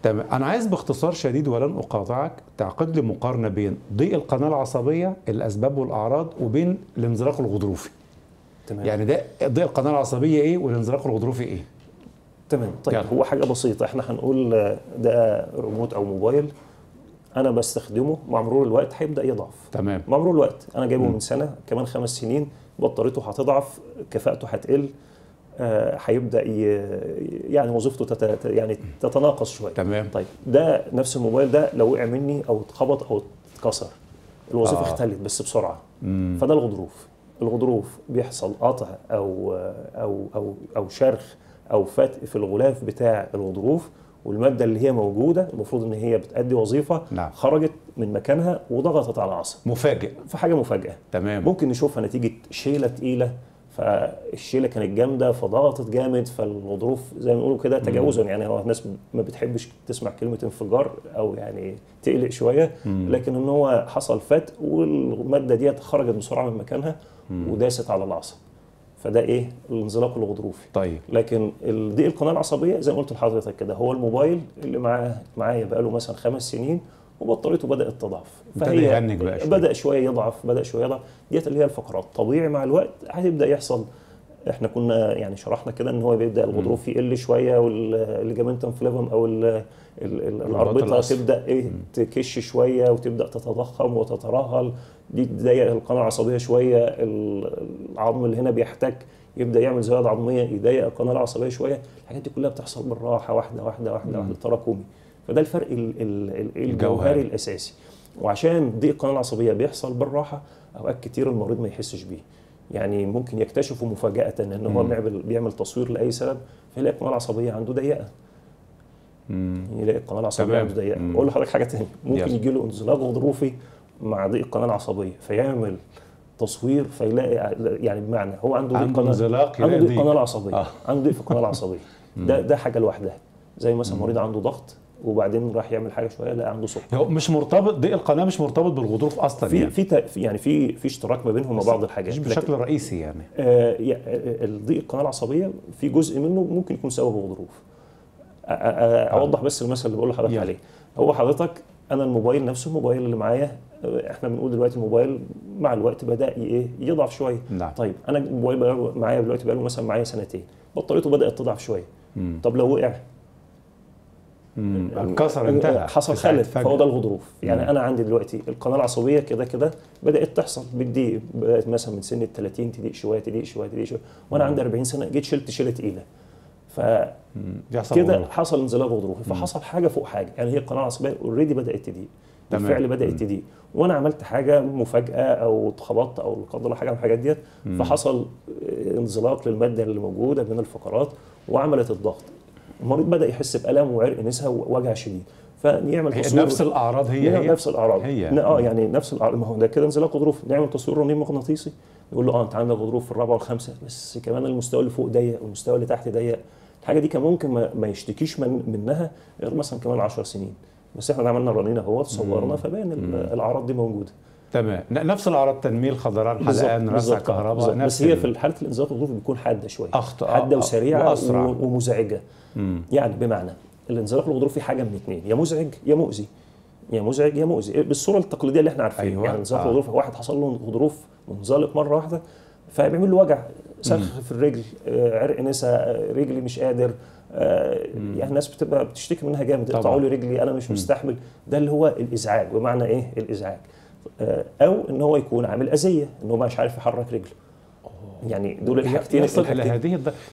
تمام انا عايز باختصار شديد ولن اقاطعك تعقد لي مقارنه بين ضيق القناه العصبيه الاسباب والاعراض وبين الانزلاق الغضروفي تمام يعني ده ضيق القناه العصبيه ايه والانزلاق الغضروفي ايه تمام طيب يلا. هو حاجه بسيطه احنا هنقول آه، ده ريموت او موبايل انا بستخدمه مع مرور الوقت هيبدا يضعف تمام مع مرور الوقت انا جايبه من سنه كمان خمس سنين بطاريته هتضعف كفاءته هتقل آه، هيبدا ي- يعني وظيفته تت... يعني تتناقص شويه تمام طيب ده نفس الموبايل ده لو وقع مني او اتخبط او اتكسر الوظيفه آه. آه. اختلت بس بسرعه مم. فده الغضروف الغضروف بيحصل قطع او او او او شرخ او فتق في الغلاف بتاع الغضروف والماده اللي هي موجوده المفروض ان هي بتأدي وظيفه نعم. خرجت من مكانها وضغطت على العصب مفاجئ فحاجه مفاجاه تمام ممكن نشوفها نتيجه شيله تقيله فالشيله كانت جامده فضغطت جامد فالغضروف زي ما بيقولوا كده تجاوزا يعني هو الناس ما بتحبش تسمع كلمه انفجار او يعني تقلق شويه لكن ان هو حصل فتق والماده ديت خرجت بسرعه من مكانها وداست على العصب فده ايه الانزلاق الغضروفي طيب لكن ال- ضيق القناه العصبيه زي ما قلت لحضرتك كده هو الموبايل اللي معاه معايا بقاله مثلا خمس سنين وبطاريته بدات تضعف ابتدى يهنج بقى شوية. بدا شويه يضعف بدا شويه يضعف ديت اللي هي الفقرات طبيعي مع الوقت هيبدا يحصل احنا كنا يعني شرحنا كده ان هو بيبدا الغضروف يقل شويه والليجامنتم فليفم او ال- ال- ال- الاربطه الأصل. تبدا ايه تكش شويه وتبدا تتضخم وتترهل دي تضيق القناه العصبيه شويه ال- العظم اللي هنا بيحتك يبدا يعمل زياده عظميه يضيق القناه العصبيه شويه الحاجات دي كلها بتحصل بالراحه واحده واحده واحده واحده تراكمي فده الفرق ال- ال- ال- الجوهري. الجوهري الاساسي وعشان ضيق القناه العصبيه بيحصل بالراحه اوقات كتير المريض ما يحسش بيه يعني ممكن يكتشفوا مفاجاه ان هو مم. بيعمل بيعمل تصوير لاي سبب فيلاقي القناه العصبيه عنده ضيقه مم. يلاقي القناه العصبيه تمام. عنده ضيقه مم. اقول لحضرتك حاجه تانية ممكن يلا. يجي له انزلاق غضروفي مع ضيق القناه العصبيه فيعمل تصوير فيلاقي يعني بمعنى هو عنده ضيق عنده قناه انزلاق عنده يلاقي ضيق ضيق. القناه العصبيه آه. عنده ضيق في القناه العصبيه ده ده حاجه لوحدها زي مثلا مريض عنده ضغط وبعدين راح يعمل حاجه شويه لا عنده سكر هو مش مرتبط ضيق القناه مش مرتبط بالغضروف اصلا في يعني في تا- في- يعني في في اشتراك ما بينهم وبعض الحاجات مش لكن- بشكل رئيسي يعني آه، يا- آه، الضيق القناه العصبيه في جزء منه ممكن يكون سببه غضروف آه، آه، آه، اوضح بس المثل اللي بقول لحضرتك يلا. عليه هو حضرتك انا الموبايل نفسه الموبايل اللي معايا آه، احنا بنقول دلوقتي الموبايل مع الوقت بدا ي- ايه يضعف شويه نعم. طيب انا الموبايل بقى معايا دلوقتي بقى له مثلا معايا سنتين بطاريته بدات تضعف شويه مم. طب لو وقع مم. انكسر انتهى حصل في ساعة خلل فجأة. فهو ده الغضروف يعني مم. انا عندي دلوقتي القناه العصبيه كده كده بدات تحصل بالضيق بدات مثلا من سن ال 30 تضيق شويه تضيق شويه تضيق شويه وانا عندي 40 سنه جيت شلت شيله تقيله فكده مم. يحصل غضروف. حصل انزلاق غضروفي فحصل حاجه فوق حاجه يعني هي القناه العصبيه اوريدي بدات تضيق تمام. بالفعل بدات مم. تضيق وانا عملت حاجه مفاجاه او اتخبطت او لا قدر الله حاجه من الحاجات ديت فحصل انزلاق للماده اللي موجوده بين الفقرات وعملت الضغط المريض بدا يحس بالم وعرق نسا ووجع شديد فنعمل هي تصوير نفس الاعراض هي هي هي نفس الاعراض هي. ن- اه يعني نفس الاعراض ما هو ده كده انزلاق غضروف نعمل تصوير رنين مغناطيسي يقول له اه انت عندك غضروف في الرابعه والخامسه بس كمان المستوى اللي فوق ضيق والمستوى اللي تحت ضيق الحاجه دي كان ممكن ما, ما يشتكيش من منها غير مثلا كمان 10 سنين بس احنا عملنا رنين اهو صورنا فبان ال- الاعراض دي موجوده تمام ن- نفس الاعراض تنميل خضران بالظبط، حلقان رسع بالظبط، كهرباء بالظبط. نفس بس هي ال- في حاله الانزلاق الغضروفي بتكون حاده شويه أخطأ، حاده آه، وسريعه وأسرع. و- ومزعجه مم. يعني بمعنى الانزلاق الغضروفي حاجه من اثنين يا مزعج يا مؤذي يا مزعج يا مؤذي بالصوره التقليديه اللي احنا عارفينها أيوة. يعني الانزلاق آه. الغضروفي واحد حصل له غضروف منزلق مره واحده فبيعمل له وجع سخ في الرجل آه، عرق نسا آه، رجلي مش قادر آه، يعني الناس بتبقى بتشتكي منها جامد طبعاً. اقطعوا لي رجلي انا مش مستحمل ده اللي هو الازعاج بمعنى ايه الازعاج آه، او ان هو يكون عامل اذيه ان هو مش عارف يحرك رجله يعني دول الحاجتين يصل الى الحاجتين- هذه الد...